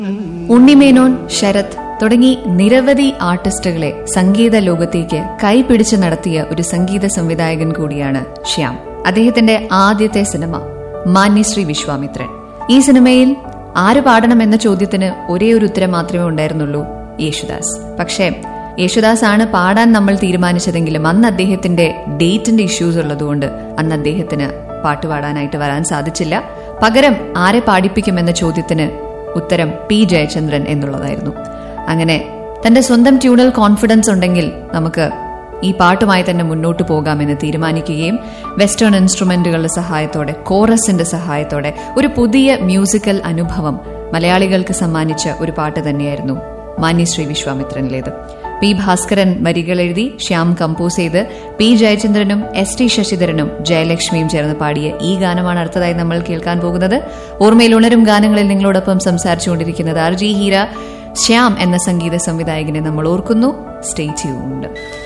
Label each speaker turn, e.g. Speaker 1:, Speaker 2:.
Speaker 1: ഉണ്ണിമേനോൻ ശരത് തുടങ്ങി നിരവധി ആർട്ടിസ്റ്റുകളെ സംഗീത ലോകത്തേക്ക് കൈപിടിച്ച് നടത്തിയ ഒരു സംഗീത സംവിധായകൻ കൂടിയാണ് ശ്യാം അദ്ദേഹത്തിന്റെ ആദ്യത്തെ സിനിമ മാന്യശ്രീ വിശ്വാമിത്രൻ ഈ സിനിമയിൽ ആര് പാടണം എന്ന ചോദ്യത്തിന് ഒരേ ഒരു ഉത്തരം മാത്രമേ ഉണ്ടായിരുന്നുള്ളൂ യേശുദാസ് പക്ഷേ യേശുദാസ് ആണ് പാടാൻ നമ്മൾ തീരുമാനിച്ചതെങ്കിലും അന്ന് അദ്ദേഹത്തിന്റെ ഡേറ്റിന്റെ ഇഷ്യൂസ് ഉള്ളതുകൊണ്ട് അന്ന് അദ്ദേഹത്തിന് പാട്ട് പാടാനായിട്ട് വരാൻ സാധിച്ചില്ല പകരം ആരെ പാടിപ്പിക്കുമെന്ന ചോദ്യത്തിന് ഉത്തരം പി ജയചന്ദ്രൻ എന്നുള്ളതായിരുന്നു അങ്ങനെ തന്റെ സ്വന്തം ട്യൂണൽ കോൺഫിഡൻസ് ഉണ്ടെങ്കിൽ നമുക്ക് ഈ പാട്ടുമായി തന്നെ മുന്നോട്ട് പോകാമെന്ന് തീരുമാനിക്കുകയും വെസ്റ്റേൺ ഇൻസ്ട്രുമെന്റുകളുടെ സഹായത്തോടെ കോറസിന്റെ സഹായത്തോടെ ഒരു പുതിയ മ്യൂസിക്കൽ അനുഭവം മലയാളികൾക്ക് സമ്മാനിച്ച ഒരു പാട്ട് തന്നെയായിരുന്നു മാന്യശ്രീ വിശ്വാമിത്രനിലേത് പി ഭാസ്കരൻ വരികൾ എഴുതി ശ്യാം കമ്പോസ് ചെയ്ത് പി ജയചന്ദ്രനും എസ് ടി ശശിധരനും ജയലക്ഷ്മിയും ചേർന്ന് പാടിയ ഈ ഗാനമാണ് അടുത്തതായി നമ്മൾ കേൾക്കാൻ പോകുന്നത് ഓർമ്മയിൽ ഉണരും ഗാനങ്ങളിൽ നിങ്ങളോടൊപ്പം സംസാരിച്ചുകൊണ്ടിരിക്കുന്നത് ആർ ജി ഹീര ശ്യാം എന്ന സംഗീത സംവിധായകനെ നമ്മൾ ഓർക്കുന്നു സ്റ്റേ ട്യൂൺഡ്